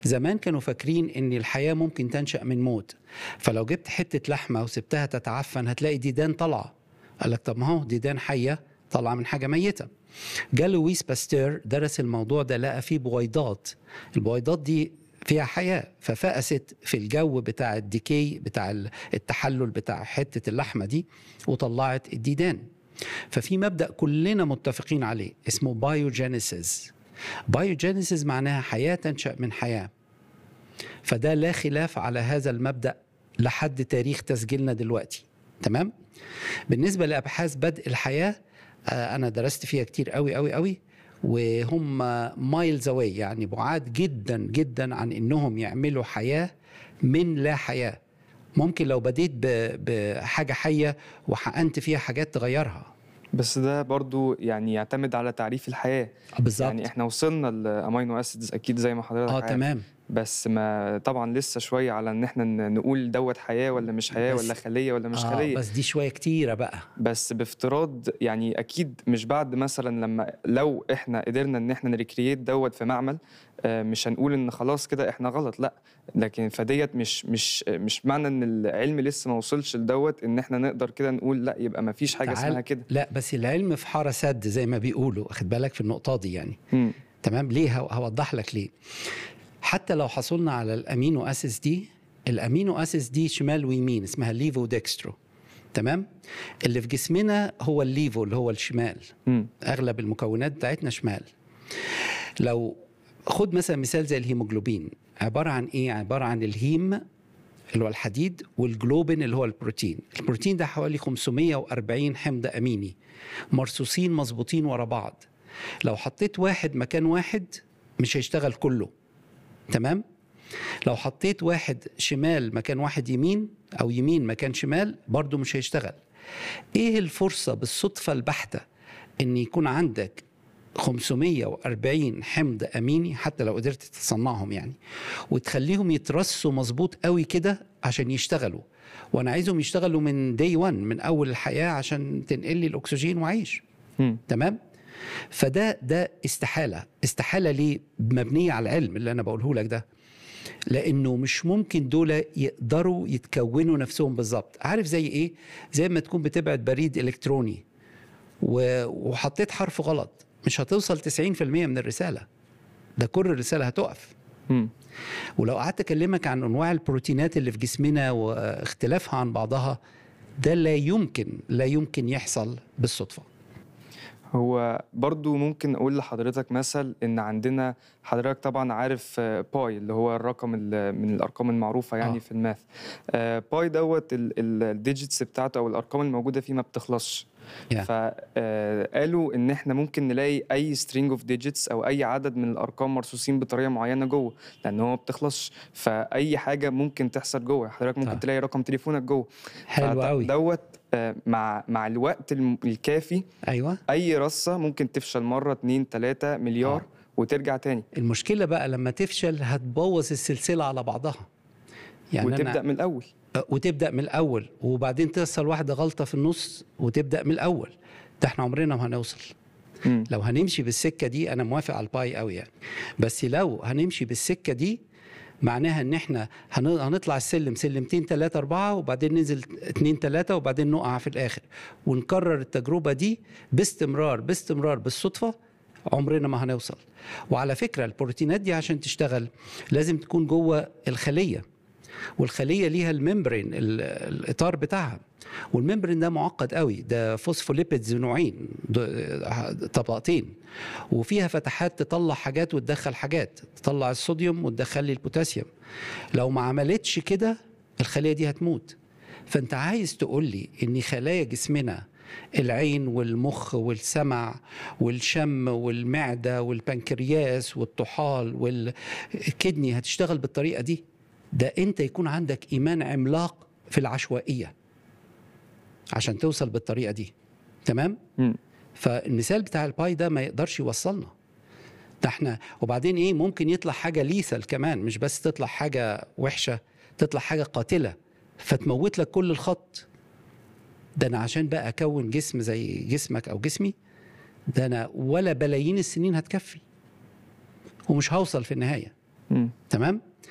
زمان كانوا فاكرين ان الحياه ممكن تنشا من موت فلو جبت حته لحمه وسبتها تتعفن هتلاقي ديدان طالعه قال لك طب ما هو ديدان حيه طالعه من حاجه ميته جا لويس باستير درس الموضوع ده لقى فيه بويضات البويضات دي فيها حياه ففقست في الجو بتاع الديكي بتاع التحلل بتاع حته اللحمه دي وطلعت الديدان ففي مبدا كلنا متفقين عليه اسمه بايوجينيسيس بايوجينيسيس معناها حياه تنشا من حياه فده لا خلاف على هذا المبدا لحد تاريخ تسجيلنا دلوقتي تمام بالنسبه لابحاث بدء الحياه انا درست فيها كتير قوي قوي قوي وهم مايلز اواي يعني بعاد جدا جدا عن انهم يعملوا حياه من لا حياه ممكن لو بديت بحاجه حيه وحقنت فيها حاجات تغيرها بس ده برضو يعني يعتمد على تعريف الحياه بالظبط يعني احنا وصلنا لامينو اسيدز اكيد زي ما حضرتك اه عارف. تمام بس ما طبعا لسه شويه على ان احنا نقول دوت حياه ولا مش حياه بس- ولا خليه ولا مش آه خليه بس دي شويه كتيره بقى بس بافتراض يعني اكيد مش بعد مثلا لما لو احنا قدرنا ان احنا نريكرييت دوت في معمل آه، مش هنقول ان خلاص كده احنا غلط لا لكن فديت مش مش مش معنى ان العلم لسه ما وصلش لدوت ان احنا نقدر كده نقول لا يبقى ما فيش حاجه تعال- اسمها كده لا بس العلم في حاره سد زي ما بيقولوا واخد بالك في النقطه دي يعني مم. تمام ليه هو- هوضح لك ليه حتى لو حصلنا على الامينو اسيس دي الامينو اسيس دي شمال ويمين اسمها ليفو ديكسترو تمام اللي في جسمنا هو الليفو اللي هو الشمال مم. اغلب المكونات بتاعتنا شمال لو خد مثلا مثال زي الهيموجلوبين عباره عن ايه عباره عن الهيم اللي هو الحديد والجلوبين اللي هو البروتين البروتين ده حوالي 540 حمض اميني مرصوصين مظبوطين ورا بعض لو حطيت واحد مكان واحد مش هيشتغل كله تمام لو حطيت واحد شمال مكان واحد يمين او يمين مكان شمال برضو مش هيشتغل ايه الفرصة بالصدفة البحتة ان يكون عندك 540 حمض اميني حتى لو قدرت تصنعهم يعني وتخليهم يترصوا مظبوط قوي كده عشان يشتغلوا وانا عايزهم يشتغلوا من دي 1 من اول الحياه عشان تنقل لي الاكسجين واعيش مم. تمام فده ده استحاله استحاله ليه مبنيه على العلم اللي انا بقوله لك ده لانه مش ممكن دول يقدروا يتكونوا نفسهم بالظبط عارف زي ايه زي ما تكون بتبعت بريد الكتروني و- وحطيت حرف غلط مش هتوصل 90% من الرساله ده كل الرساله هتقف مم. ولو قعدت اكلمك عن انواع البروتينات اللي في جسمنا واختلافها عن بعضها ده لا يمكن لا يمكن يحصل بالصدفه هو برضو ممكن اقول لحضرتك مثل ان عندنا حضرتك طبعا عارف آه، باي اللي هو الرقم ال- من الارقام المعروفه يعني آه. في الماث آه، باي دوت الديجيتس بتاعته او الارقام الموجوده فيه ما بتخلصش Yeah. فقالوا ان احنا ممكن نلاقي اي string اوف ديجيتس او اي عدد من الارقام مرصوصين بطريقه معينه جوه لان هو ما بتخلصش فاي حاجه ممكن تحصل جوه حضرتك ممكن طبعا. تلاقي رقم تليفونك جوه حلو فت- قوي دوت آه، مع مع الوقت الم- الكافي ايوه اي رصه ممكن تفشل مره اتنين تلاته مليار آه. وترجع تاني المشكله بقى لما تفشل هتبوظ السلسله على بعضها يعني وتبدا أنا من الاول وتبدا من الاول وبعدين تحصل واحده غلطه في النص وتبدا من الاول ده احنا عمرنا ما هنوصل مم. لو هنمشي بالسكه دي انا موافق على الباي قوي يعني بس لو هنمشي بالسكه دي معناها ان احنا هن- هنطلع السلم سلمتين ثلاثة أربعة وبعدين ننزل اتنين ثلاثة وبعدين نقع في الآخر ونكرر التجربة دي باستمرار باستمرار بالصدفة عمرنا ما هنوصل وعلى فكرة البروتينات دي عشان تشتغل لازم تكون جوه الخلية والخلية ليها الممبرين ال- الإطار بتاعها والممبرين ده معقد قوي ده فوسفوليبيدز نوعين د- طبقتين وفيها فتحات تطلع حاجات وتدخل حاجات تطلع الصوديوم وتدخل لي البوتاسيوم لو ما عملتش كده الخليه دي هتموت فانت عايز تقول لي ان خلايا جسمنا العين والمخ والسمع والشم والمعده والبنكرياس والطحال والكدني هتشتغل بالطريقه دي ده انت يكون عندك ايمان عملاق في العشوائيه عشان توصل بالطريقه دي تمام مم. فالمثال بتاع الباي ده ما يقدرش يوصلنا ده احنا وبعدين ايه ممكن يطلع حاجه ليثل كمان مش بس تطلع حاجه وحشه تطلع حاجه قاتله فتموت لك كل الخط ده انا عشان بقى اكون جسم زي جسمك او جسمي ده انا ولا بلايين السنين هتكفي ومش هوصل في النهايه مم. تمام